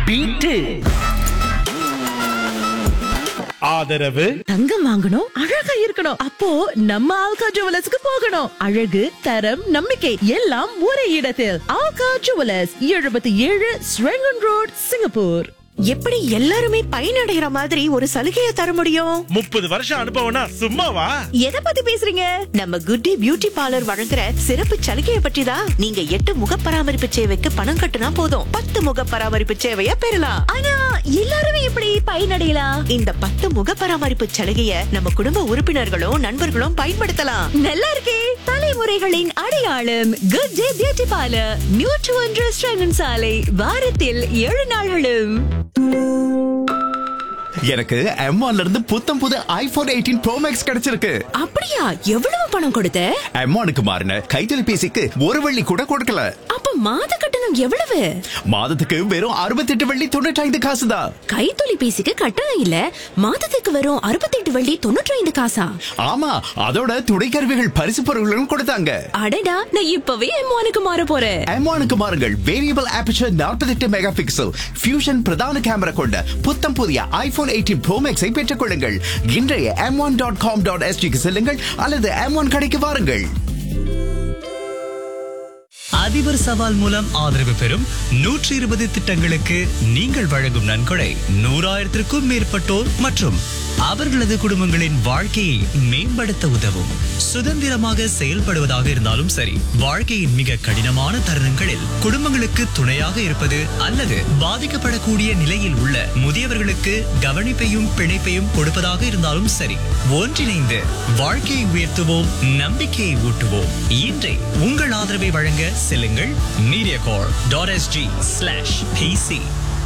Beat ஆதரவு தங்கம் வாங்கணும் அழகா இருக்கணும் அப்போ நம்ம ஆல்கா ஜுவலர்ஸ்க்கு போகணும் அழகு தரம் நம்பிக்கை எல்லாம் ஒரே இடத்தில் ஆல்கா ஜுவலர்ஸ் எழுபத்தி ஏழு ஸ்ரெங்கன் ரோட் சிங்கப்பூர் எப்படி எல்லாருமே பயனடைகிற மாதிரி ஒரு சலுகையை தர முடியும் முப்பது வருஷம் அனுபவம்னா சும்மாவா எதை பத்தி பேசுறீங்க நம்ம குட்டி பியூட்டி பார்லர் வழங்குற சிறப்பு சலுகையை பற்றி தான் நீங்க எட்டு முக பராமரிப்பு சேவைக்கு பணம் கட்டுனா போதும் பத்து முக பராமரிப்பு சேவைய பெறலாம் ஆனா எல்லாருமே எப்படி பயனடையலாம் இந்த பத்து முக பராமரிப்பு சலுகைய நம்ம குடும்ப உறுப்பினர்களும் நண்பர்களும் பயன்படுத்தலாம் நல்லா இருக்கே தலைமுறைகளின் அடையாளம் good day beauty parlour Newton சாலை வாரத்தில் ஏழு நாள்களும் எனக்கு M1 ல இருந்து புத்தம் புது ஐபோன் எயிட்டீன் ப்ரோ மேக்ஸ் கிடைச்சிருக்கு அப்படியா எவ்வளவு பணம் கொடுத்த M1க்கு மாறின கைத்தொலைபேசிக்கு ஒரு வெள்ளி கூட கொடுக்கல அப்ப மாத கட்டணம் எவ்வளவு மாதத்துக்கு வெறும் அறுபத்தெட்டு வெள்ளி தொண்ணூற்றி ஐந்து காசு தான் கைத்தொலைபேசிக்கு கட்டணம் இல்ல மாதத்துக்கு வரும் அறுபத்தெட்டு வள்ளி தொண்ணூற்றி ஐந்து காசா ஆமா அதோட துணைக்கருவிகள் பரிசு பொருட்களும் கொடுத்தாங்க அடடா நான் இப்பவே எம்மானுக்கு மாற போறேன் M1க்கு மாறுங்கள் variable aperture 48 megapixel fusion பிரதான கேமரா கொண்ட புத்தம் புதிய ஐபோன் எயிட்டீன் ப்ரோ மேக்ஸை பெற்றுக் கொள்ளுங்கள் இன்றைய M one dot com dot எஸ்டிக்கு செல்லுங்கள் அல்லது எம் ஒன் கடைக்கு வாருங்கள் அதிபர் சவால் மூலம் ஆதரவு பெறும் நூற்றி இருபது திட்டங்களுக்கு நீங்கள் வழங்கும் நன்கொடை நூறாயிரத்திற்கும் மேற்பட்டோர் மற்றும் அவர்களது குடும்பங்களின் வாழ்க்கையை மேம்படுத்த உதவும் சுதந்திரமாக செயல்படுவதாக இருந்தாலும் சரி வாழ்க்கையின் மிக கடினமான தருணங்களில் குடும்பங்களுக்கு துணையாக இருப்பது அல்லது பாதிக்கப்படக்கூடிய நிலையில் உள்ள முதியவர்களுக்கு கவனிப்பையும் பிணைப்பையும் கொடுப்பதாக இருந்தாலும் சரி ஒன்றிணைந்து வாழ்க்கையை உயர்த்துவோம் நம்பிக்கையை ஊட்டுவோம் இன்றை உங்கள் ஆதரவை வழங்க செல்லுங்கள் Mediacorp dot S G slash P C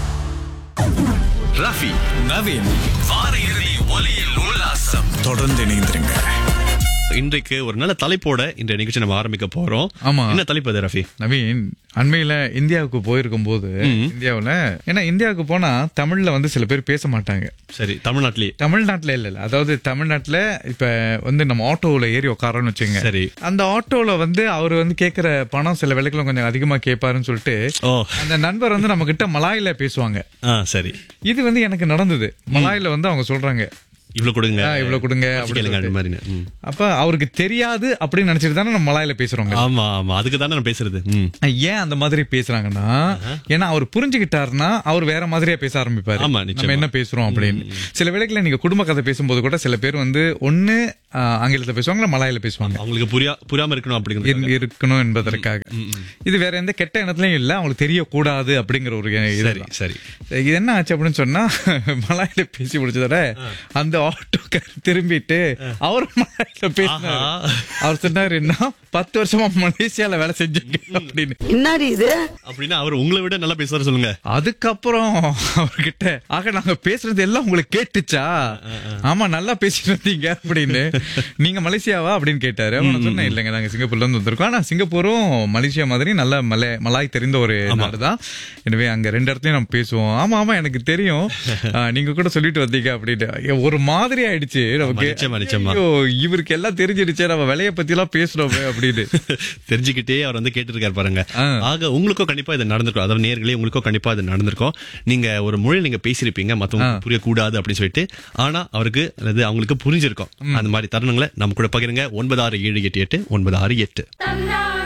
Rafi Naveen வார இறுதி ஒலியில் உல்லாசம் தொடர்ந்து இணைந்திருங்க இன்றைக்கு ஒரு நல்ல தலைப்போட இந்த நிகழ்ச்சி நம்ம ஆரம்பிக்க போறோம் ஆமா. என்ன தலைப்பு அது ரஃபி நவீன் அண்மையில இந்தியாவுக்கு போயிருக்கும் போது இந்தியாவுல ஏன்னா இந்தியாவுக்கு போனா தமிழ்ல வந்து சில பேர் பேச மாட்டாங்க சரி தமிழ்நாட்டிலேயே தமிழ்நாட்டுல இல்ல இல்ல அதாவது தமிழ்நாட்டுல இப்ப வந்து நம்ம ஆட்டோவுல ஏறி உட்காரோன்னு வச்சுங்க சரி. அந்த ஆட்டோல வந்து அவர் வந்து கேக்குற பணம் சில விலைக்குள்ள கொஞ்சம் அதிகமா கேட்பாருன்னு சொல்லிட்டு ஓ அந்த நண்பர் வந்து நம்ம கிட்ட மலாயில பேசுவாங்க ஆ சரி இது வந்து எனக்கு நடந்தது மலாயில வந்து அவங்க சொல்றாங்க இவ்வளவு கொடுங்க ஆ, இவ்வளவு கொடுங்க வச்சு அப்படின்னு கேளுங்க, அந்த சொல்லிட்டு. மாதிரி ம். அப்ப அவருக்கு தெரியாது அப்படின்னு நினைச்சிட்டு தானே நம்ம மலாயில பேசுறோங்க ஆமா ஆமா அதுக்கு தானே நான் பேசுறது ம். ஏன் அந்த மாதிரி பேசுறாங்கன்னா ஏன்னா அவர் புரிஞ்சுக்கிட்டாருன்னா அவர் வேற மாதிரியா பேச ஆரம்பிப்பாரு ஆமா, நிச்சயமா. நம்ம என்ன பேசுறோம் அப்படின்னு சில வேளைகளில் நீங்க குடும்ப கதை பேசும்போது கூட சில பேர் வந்து ஒண்ணு ஆ, ஆங்கிலத்துல பேசுவாங்க இல்ல மலாயில பேசுவாங்க அவங்களுக்கு புரியா புரியாம இருக்கணும் அப்படிங்கிறது இரு- இருக்கணும் என்பதற்காக இது வேற எந்த கெட்ட எண்ணத்துலயும் இல்ல அவங்களுக்கு தெரியக்கூடாது அப்படிங்கிற ஒரு சரி இதுதான். சரி இது என்ன ஆச்சு அப்படின்னு சொன்னா மலாயில பேசி முடிச்சதோட அந்த ஆட்டோக்கார் திரும்பிட்டு அவர் மலாயில பேசினாரு ஆஹா. அவர் சொன்னாரு என்ன பத்து வருஷமா மலேசியால வேலை செஞ்சீங்க அப்படின்னு என்னடி இது அப்படின்னா அவர் உங்களை விட நல்லா பேசுவாரு சொல்லுங்க அதுக்கப்புறம் அவர்கிட்ட ஆக நாங்க பேசுறது எல்லாம் உங்களுக்கு கேட்டுச்சா ஆமா நல்லா பேசிட்டு இருந்தீங்க அப்படின்னு நீங்க மலேசியாவா அப்படின்னு கேட்டாரு அவன் சொன்னேன் இல்லைங்க நாங்க சிங்கப்பூர்ல இருந்து வந்திருக்கோம் ஆனா சிங்கப்பூரும் மலேசியா மாதிரி நல்ல மலை மலாய் தெரிந்த ஒரு நாடுதான் எனவே அங்க ரெண்டு இடத்துலயும் நம்ம பேசுவோம் ஆமா ஆமா எனக்கு தெரியும் ஆ, நீங்க கூட சொல்லிட்டு வந்தீங்க அப்படின்னு ஐயோ, ஒரு மாதிரி ஆயிடுச்சு நமக்கு நிச்சயமா, நிச்சயமா. ஐயோ, இவருக்கு எல்லாம் தெரிஞ்சிடுச்சே நம்ம விலைய பத்தி எல்லாம் பேசுறோமே அப்படின்னு தெரிஞ்சுக்கிட்டே அவர் வந்து கேட்டு இருக்காரு பாருங்க ஆ. ஆக உங்களுக்கும் கண்டிப்பா இது நடந்திருக்கும் அதாவது நேர்களே உங்களுக்கும் கண்டிப்பா இது நடந்திருக்கும் நீங்க ஒரு மொழி நீங்க பேசியிருப்பீங்க மத்தவங்க புரியக்கூடாது அப்படின்னு சொல்லிட்டு ஆனா அவருக்கு அல்லது அவங்களுக்கு புரிஞ்சிருக்கும் அந்த மாதிரி தருணங்களை நம்ம கூட பகிருங்க ஒன்பது ஆறு ஏழு எட்டு எட்டு ஒன்பது ஆறு எட்டு